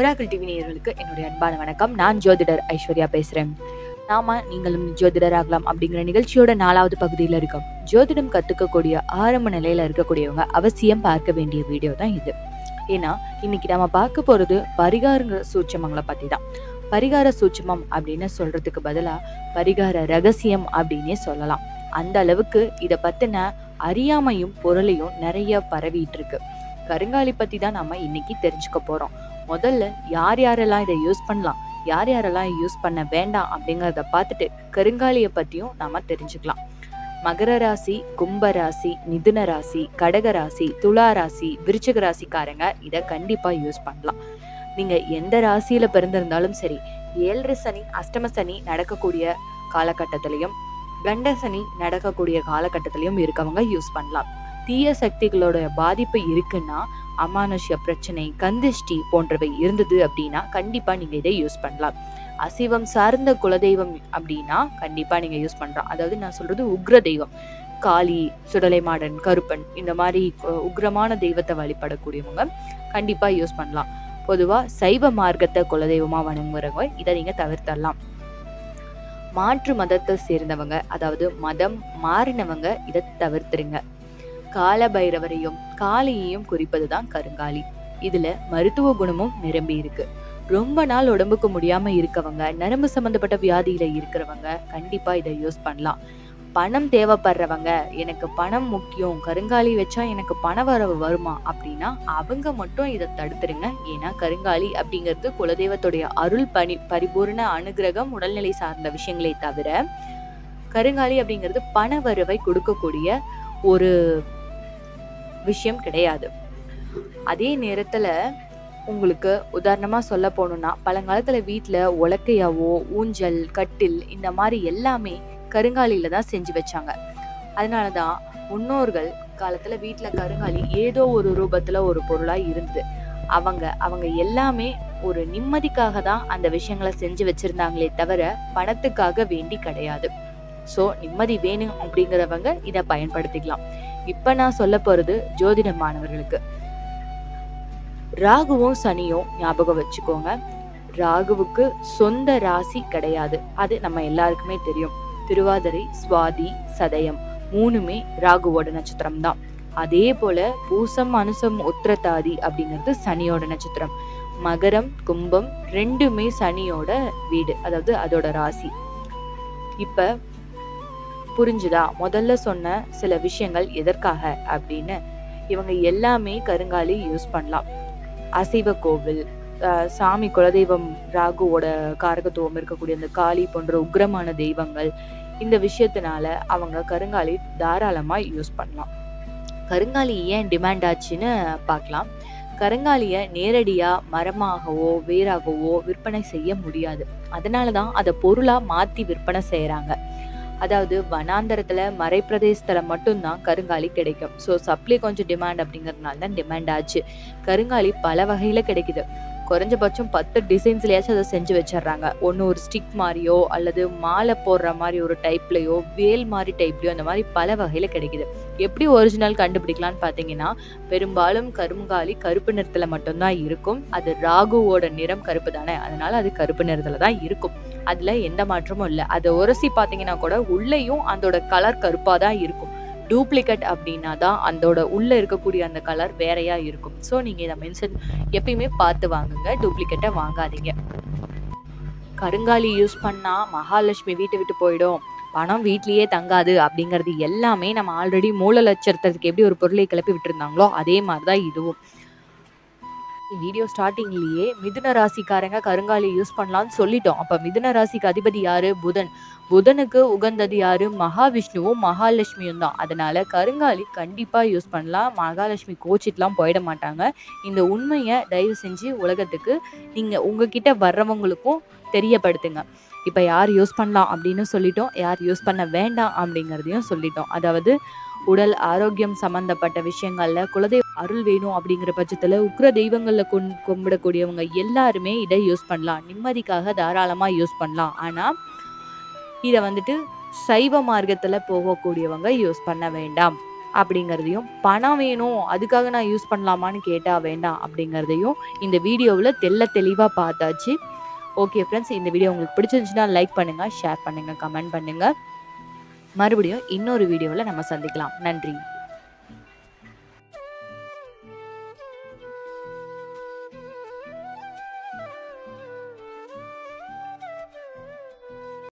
miracle TV நேயர்களுக்கு என்னுடைய அன்பான வணக்கம் நான் ஜோதிடர் ஐஸ்வர்யா பேசுகிறேன் நாம நீங்களும் ஜோதிடர் ஆகலாம் அப்படிங்கிற நிகழ்ச்சியோட நாலாவது பகுதியில் இருக்கோம் ஜோதிடம் கற்றுக்கக்கூடிய ஆரம்ப நிலையில் இருக்கக்கூடியவங்க அவசியம் பார்க்க வேண்டிய வீடியோ தான் இது ஏன்னா இன்னைக்கு நம்ம பார்க்க போகிறது பரிகாரங்கிற சூட்சமங்களை பற்றி தான் பரிகார சூட்சமம் அப்படின்னு சொல்றதுக்கு பதிலாக பரிகார ரகசியம் அப்படின்னே சொல்லலாம் அந்த அளவுக்கு இதை பற்றின அறியாமையும் பொருளையும் நிறைய பரவிட்டு இருக்கு கருங்காலி பற்றி தான் நம்ம இன்னைக்கு தெரிஞ்சுக்க போகிறோம் முதல்ல யார் யாரெல்லாம் இதை யூஸ் பண்ணலாம் யார் யாரெல்லாம் யூஸ் பண்ண வேண்டாம் அப்படிங்கிறத பார்த்துட்டு கருங்காலியை பற்றியும் நாம தெரிஞ்சுக்கலாம் மகர ராசி கும்ப ராசி மிதுன ராசி கடக ராசி துலா ராசி விருச்சிக ராசிக்காரங்க இதை கண்டிப்பாக யூஸ் பண்ணலாம் நீங்கள் எந்த ராசியில் பிறந்திருந்தாலும் சரி ஏழரை சனி அஷ்டம சனி நடக்கக்கூடிய காலகட்டத்திலையும் கண்ட சனி நடக்கக்கூடிய காலகட்டத்திலையும் இருக்கவங்க யூஸ் பண்ணலாம் தீய சக்திகளோட பாதிப்பு இருக்குன்னா அமானுஷ்ய பிரச்சனை கந்திஷ்டி போன்றவை இருந்தது அப்படின்னா கண்டிப்பா நீங்க இதை யூஸ் பண்ணலாம் அசைவம் சார்ந்த குலதெய்வம் அப்படின்னா கண்டிப்பா நீங்க யூஸ் பண்ணலாம் அதாவது நான் சொல்றது உக்ர தெய்வம் காளி சுடலை மாடன் கருப்பன் இந்த மாதிரி அஹ், உக்ரமான தெய்வத்தை வழிபடக்கூடியவங்க கண்டிப்பா யூஸ் பண்ணலாம் பொதுவா சைவ மார்க்கத்தை குலதெய்வமா வணங்குறவங்க இதை நீங்க தவிர்த்தரலாம் மாற்று மதத்தை சேர்ந்தவங்க அதாவது மதம் மாறினவங்க இதை தவிர்த்துருங்க கால பைரவரையும் காளியையும் குறிப்பதுதான் கருங்காலி இதுல மருத்துவ குணமும் நிரம்பி இருக்கு ரொம்ப நாள் உடம்புக்கு முடியாம இருக்கவங்க நரம்பு சம்பந்தப்பட்ட வியாதியில இருக்கிறவங்க கண்டிப்பா இதை யூஸ் பண்ணலாம் பணம் தேவைப்படுறவங்க எனக்கு பணம் முக்கியம் கருங்காலி வச்சா எனக்கு பண வரவு வருமா அப்படின்னா அவங்க மட்டும் இதை தடுத்துருங்க ஏன்னா கருங்காலி அப்படிங்கிறது குலதெய்வத்துடைய அருள் பணி பரிபூர்ண அனுகிரகம் உடல்நிலை சார்ந்த விஷயங்களை தவிர கருங்காலி அப்படிங்கிறது பண வரவை கொடுக்கக்கூடிய ஒரு விஷயம் கிடையாது அதே நேரத்துல உங்களுக்கு உதாரணமா சொல்ல போகணும்னா பழங்காலத்துல வீட்ல உலக்கையாவோ ஊஞ்சல் கட்டில் இந்த மாதிரி எல்லாமே கருங்காலியில தான் செஞ்சு வச்சாங்க அதனாலதான் முன்னோர்கள் காலத்துல வீட்ல கருங்காலி ஏதோ ஒரு ரூபத்துல ஒரு பொருளா இருந்தது அவங்க அவங்க எல்லாமே ஒரு நிம்மதிக்காக தான் அந்த விஷயங்களை செஞ்சு வச்சிருந்தாங்களே தவிர பணத்துக்காக வேண்டி கிடையாது ஸோ நிம்மதி வேணும் அப்படிங்கிறவங்க இதை பயன்படுத்திக்கலாம் இப்ப நான் சொல்ல போறது ஜோதிட மாணவர்களுக்கு ராகுவும் சனியும் ஞாபகம் வச்சுக்கோங்க ராகுவுக்கு சொந்த ராசி கிடையாது அது நம்ம எல்லாருக்குமே தெரியும் திருவாதிரை சுவாதி சதயம் மூணுமே ராகுவோட நட்சத்திரம் தான் அதே போல பூசம் அனுசம் உத்திரத்தாதி அப்படிங்கிறது சனியோட நட்சத்திரம் மகரம் கும்பம் ரெண்டுமே சனியோட வீடு அதாவது அதோட ராசி இப்ப புரிஞ்சுதா முதல்ல சொன்ன சில விஷயங்கள் எதற்காக அப்படின்னு இவங்க எல்லாமே கருங்காலி யூஸ் பண்ணலாம் அசைவ கோவில் அஹ் சாமி குலதெய்வம் ராகுவோட காரகத்துவம் இருக்கக்கூடிய அந்த காளி போன்ற உக்ரமான தெய்வங்கள் இந்த விஷயத்தினால அவங்க கருங்காலி தாராளமா யூஸ் பண்ணலாம் கருங்காலி ஏன் டிமாண்ட் ஆச்சுன்னு பார்க்கலாம் கருங்காலியை நேரடியா மரமாகவோ வேராகவோ விற்பனை செய்ய முடியாது அதனால தான் அதை பொருளா மாத்தி விற்பனை செய்யறாங்க அதாவது வனாந்தரத்துல மறைப்பிரதேசத்துல மட்டும்தான் கருங்காலி கிடைக்கும் ஸோ சப்ளை கொஞ்சம் டிமாண்ட் அப்படிங்கறதுனால தான் டிமாண்ட் ஆச்சு கருங்காலி பல வகையில கிடைக்குது குறைஞ்சபட்சம் பத்து டிசைன்ஸ்லயாச்சும் அதை செஞ்சு வச்சிடுறாங்க ஒன்று ஒரு ஸ்டிக் மாதிரியோ அல்லது மாலை போடுற மாதிரி ஒரு டைப்லையோ வேல் மாதிரி டைப்லையோ அந்த மாதிரி பல வகையில் கிடைக்குது எப்படி ஒரிஜினல் கண்டுபிடிக்கலாம்னு பார்த்தீங்கன்னா பெரும்பாலும் கருங்காலி கருப்பு நிறத்தில் மட்டும்தான் இருக்கும் அது ராகுவோட நிறம் கருப்பு தானே அதனால அது கருப்பு நிறத்தில் தான் இருக்கும் அதில் எந்த மாற்றமும் இல்லை அதை உரசி பார்த்தீங்கன்னா கூட உள்ளேயும் அதோட கலர் கருப்பாக தான் இருக்கும் டூப்ளிகேட் அப்படின்னா தான் அதோட உள்ள இருக்கக்கூடிய அந்த கலர் வேறையா இருக்கும் ஸோ நீங்க இதை மென்ஷன் எப்பயுமே பார்த்து வாங்குங்க டூப்ளிகேட்டை வாங்காதீங்க கருங்காலி யூஸ் பண்ணா மகாலட்சுமி வீட்டை விட்டு போயிடும் பணம் வீட்லயே தங்காது அப்படிங்கிறது எல்லாமே நம்ம ஆல்ரெடி மூல லட்சத்திற்கு எப்படி ஒரு பொருளை கிளப்பி விட்டுருந்தாங்களோ அதே மாதிரி தான் இதுவும் வீடியோ ஸ்டார்டிங்லயே மிதுன ராசிக்காரங்க கருங்காலி யூஸ் பண்ணலாம்னு சொல்லிட்டோம் அப்ப மிதுன ராசிக்கு அதிபதி யாரு புதன் புதனுக்கு உகந்தது யாரு மகாவிஷ்ணுவும் மகாலட்சுமியும் தான் அதனால கருங்காலி கண்டிப்பா யூஸ் பண்ணலாம் மகாலட்சுமி கோச்சிட்டுலாம் போயிட மாட்டாங்க இந்த உண்மையை தயவு செஞ்சு உலகத்துக்கு நீங்க உங்ககிட்ட வர்றவங்களுக்கும் தெரியப்படுத்துங்க இப்போ யார் யூஸ் பண்ணலாம் அப்படின்னு சொல்லிட்டோம் யார் யூஸ் பண்ண வேண்டாம் அப்படிங்கிறதையும் சொல்லிட்டோம் அதாவது உடல் ஆரோக்கியம் சம்பந்தப்பட்ட விஷயங்கள்ல குலதெய்வ அருள் வேணும் அப்படிங்கிற பட்சத்துல உக்ர தெய்வங்கள்ல கொண் கும்பிடக்கூடியவங்க எல்லாருமே இதை யூஸ் பண்ணலாம் நிம்மதிக்காக தாராளமா யூஸ் பண்ணலாம் ஆனா இதை வந்துட்டு சைவ மார்க்கத்துல போகக்கூடியவங்க யூஸ் பண்ண வேண்டாம் அப்படிங்கிறதையும் பணம் வேணும் அதுக்காக நான் யூஸ் பண்ணலாமான்னு கேட்டால் வேண்டாம் அப்படிங்கிறதையும் இந்த வீடியோவில் தெள்ள தெளிவாக பார்த்தாச்சு ஓகே ஃப்ரெண்ட்ஸ் இந்த வீடியோ உங்களுக்கு பிடிச்சிருந்துச்சுன்னா லைக் பண்ணுங்கள் ஷேர் பண்ணுங்கள் கமெண்ட் பண்ணுங்கள் மறுபடியும் இன்னொரு வீடியோவில் நம்ம சந்திக்கலாம் நன்றி